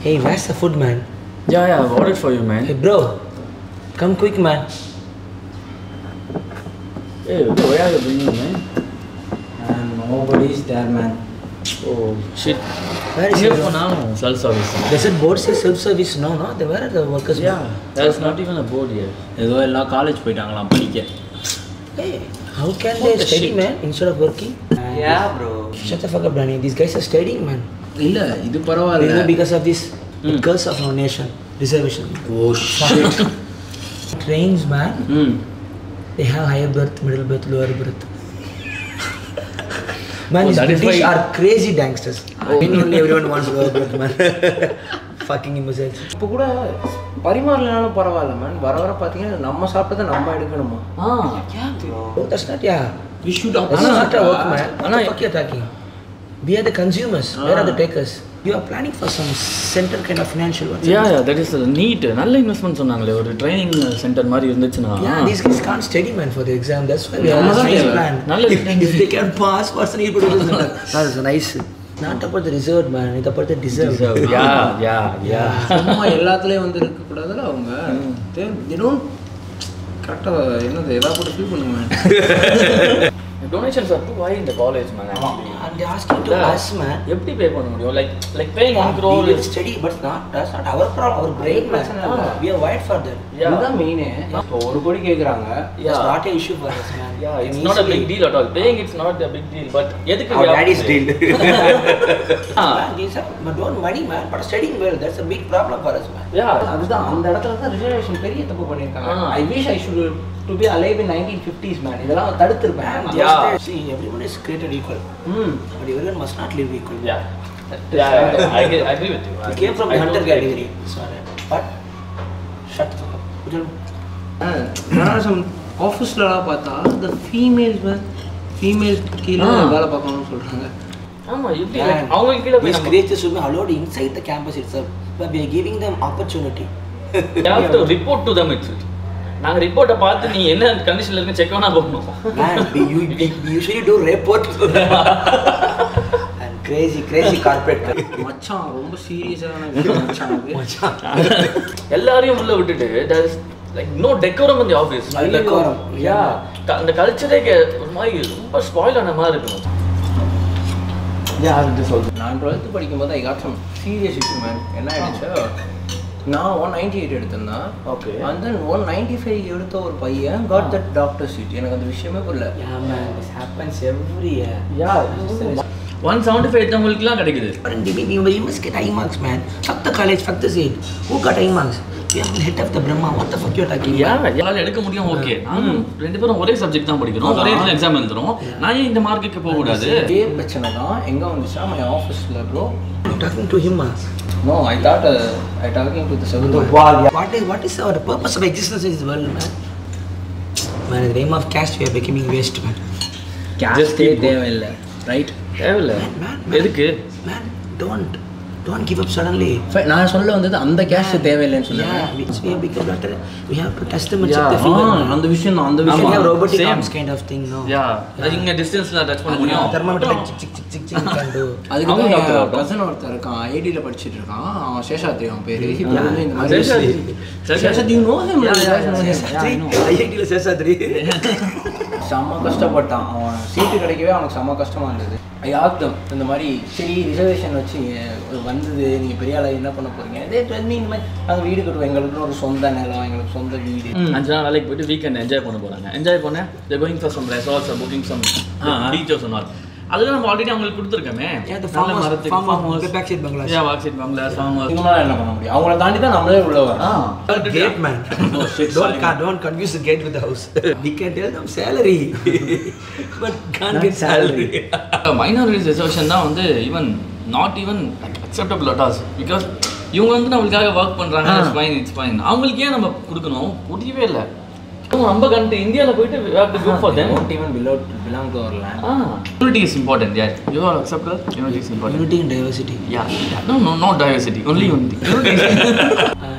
Hey, where's the food, man? Yeah, yeah, I've ordered for you, man. Hey, bro, come quick, man. Hey, where are you bringing, man? And nobody's there, man. Oh, shit. Where is Here your- for now, self-service. Does it board say self-service? No, no. Then where are the workers? man? Yeah, there's not even a board here. ஏதோ எல்லாம் college போயிட்டாங்களாம் படிக்க Hey, how can they What the study, shit? man, instead of working? Yeah, bro. Shut the fuck up, Danny. These guys are studying, man. இல்ல இது You பரவாயில்ல know, because of this Mm. curse of our nation, reservation. Oh shit Trains, man, Hmm. they have higher birth, middle birth, lower birth. Man, Oh, these that is British why- are crazy gangsters. I mean, only everyone wants lower birth, man. Fucking imbeciles. இப்போ கூட பரிமாறலனாலும் பரவாயில்ல man வர வர பார்த்தீங்கன்னா நம்ம சாப்பிட்டதை நம்ம எடுக்கணுமா Ah, Oh, that's not, yeah. We should That's not a work, man. What Anna- the fuck you're talking? We are the consumers. Where are the takers? You are planning for some center kind of financial work. yeah, yeah, that is a neat. நல்ல investment சொன்னாங்களே ஒரு training centre மாதிரி இருந்துச்சுன்னா Yeah, these guys can't study, man, for the exam. That's why we Yeah, have a that's nice right. plan. நல்ல If, if they can pass, what's the need for this? That is nice. Not about the reserved, man. It's about the deserved. யா யா யா சும்மா எல்லாத்துலேயும் வந்து இருக்கக்கூடாதுல அவங்க தினம் கரெக்டாக என்னது எதாவது போட்டு ஃபீல் பண்ணுங்க man donations are too high இந்த college man And they ask you to Yeah. us, man. எப்படி பே பண்ண முடியும் like like paying one We crore will study, but not that's not our problem. Our brain, man. Ah. We are wired for that. Yeah. இதுதான் main இப்போ ஒரு கோடி கேட்குறாங்க It's Yeah. not an issue for us, man. Yeah, it's And not a easily- big deal at all. Paying it's not a big deal, but எதுக்கு Our we have daddy's to pay? deal. Ah, Man, these are, but don't money, man. But studying well, that's a big problem for us, man. yeah. அதுதான் அந்த இடத்துல தான் reservation பெரிய தப்பு பண்ணியிருக்காங்க Ah. I wish I should to be alive in nineteen fifties man இதெல்லாம் தடுத்திருப்பேன் Man, Yeah. those days, see, everyone is created equal, ம் but everyone must not live equal. Yeah. Yeah, yeah, I, agree- I agree with you. We came from I the hunter totally category. Sorry. But, shut the fuck up. Tell me. Generation ஆஃபீஸ்லலாம் பார்த்தா இந்த females female கீழே Ah. வேலை பார்க்கணும்னு சொல்கிறாங்க ஆமா எப்படி Man, like அவங்க கீழ போய் these நம்ம creatures should be allowed inside the campus itself, but we are giving them opportunity. you have to report to them it's நாங்க ரிப்போர்ட்டை பார்த்து நீ என்ன கண்டிஷன்ல இருக்கு செக் வேணா போகணும் Man, we, you, we usually do report. and crazy, crazy corporate. மச்சான் ரொம்ப சீரியஸான விஷயம் மச்சான் அது எல்லாரையும் உள்ள விட்டுட்டு there is like no decorum in the office No decorum. yeah க- அந்த கல்ச்சரே ஒரு மாதிரி ரொம்ப ஸ்பாயில் ஆன மாதிரி இருக்கும் yeah அது சொல்றேன் நான் டுவெல்த்து படிக்கும்போது I got some serious issue man என்ன ஆயிடுச்சு நான் ஒன் நைன்டி எயிட் எடுத்திருந்தேன் Okay. And then one ninety five எடுத்த ஒரு பையன் காட் தட் டாக்டர் சீட் எனக்கு அந்த விஷயமே புரியல Yeah, man, this happens every year. yeah one seventy five எடுத்தவங்களுக்குலாம் கிடைக்குது Currently, we, we must get high marks, man. Fuck the college, fuck the seat. Who got high marks? We are head of the Brahma. What the fuck you are talking yeah about? யாரால எடுக்க முடியும் okay நானும் ரெண்டு பேரும் ஒரே subject தான் படிக்கிறோம் ஒரே இடத்துல எக்ஸாம் எழுதுறோம் நான் ஏன் இந்த மார்க்குக்கு போக கூடாது இதே பிரச்சனை தான் எங்கே வந்துச்சா மை ஆஃபீஸில் bro You're talking to him, man. No I thought I talking to the செவல் What is, what is our purpose of existence in this world, man? Man, in the name of caste, we are becoming waste, man. கேஸ்டே தேவையில்லை right தேவையில்ல Man, man, man. எதுக்கு Man, don't. Don't give up suddenly. நான் சொல்ல வந்தது அந்த caste தேவையில்லைன்னு சொன்னேன் Yeah, we, we have become doctor. We have to test them and Yeah. check the fever. ஆ, அந்த விஷயம் தான் அந்த We can ஆமா. have விஷயம் robotic Same. arms kind of thing, no? யா இங்க டிஸ்டன்ஸ்ல டச் பண்ண Yeah, முடியும் thermometer like chick, chick, chick, chick, chick, can do. அவங்க doctor அதுக்கு ஆகட்டும். கசன் ஒருத்தர் இருக்கான் ஐடியில் படிச்சிட்டு இருக்கான் அவன் சேஷாத்ரி அவன் பேரு Yeah. இப்போ வந்து இந்த மாதிரி Seshadri. Seshadri you know him, Yeah, right? yeah, yeah, Yeah, I know. IIT ல சேஷாத்ரி. செம்ம கஷ்டப்பட்டான் அவன் சீட்டு கிடைக்கவே அவனுக்கு செம்ம கஷ்டமா இருந்தது யாக்தம் இந்த மாதிரி சரி ரிசர்வேஷன் வச்சு அஹ், வந்தது நீங்கள் பெரிய ஆளா என்ன பண்ண போறீங்க இதே டுவெல் இந்த மாதிரி நாங்கள் வீடு கட்டுவோம் எங்களுக்கு ஒரு சொந்த நிலம் எங்களுக்கு சொந்த வீடு அஞ்சு நாள் வேலைக்கு போயிட்டு வீக்கெண்ட் என்ஜாய் பண்ண போறாங்க என்ஜாய் பண்ண they going for some resorts booking some beaches and all அதுதான் நம்ம ஆல்ரெடி அவங்களுக்கு கொடுத்துருக்கோமே Yeah, the நல்ல farmers, மரத்துக்கு farmers, farmers. the backside bungalows. Yeah, backside bungalows, farmers. இவங்களால என்ன பண்ண முடியும் அவங்கள தாண்டி தான் நம்மளே உள்ள வரோம் ஆ. Gate man. Oh, shit, don't, sorry, ca- don't confuse the gate with the house. we can tell them salary, but can't get salary. Minorities reservation தான் வந்து ஈவன் நாட் ஈவன் அக்செப்டபிள் அட்டாஸ் பிகாஸ் இவங்க வந்து நம்மளுக்காக ஒர்க் பண்ணுறாங்க ஆ. It's fine it's fine அவங்களுக்கு ஏன் நம்ம கொடுக்கணும் புரியவே இல்லை அவங்க நம்ம கண்ட்ரி இந்தியாவில் போயிட்டு we have to go for them Don't even belong to, belong to our land. Ah unity is important யார் you are accepted unity is important Unity and diversity. Yeah no no not diversity only unity unity Uh,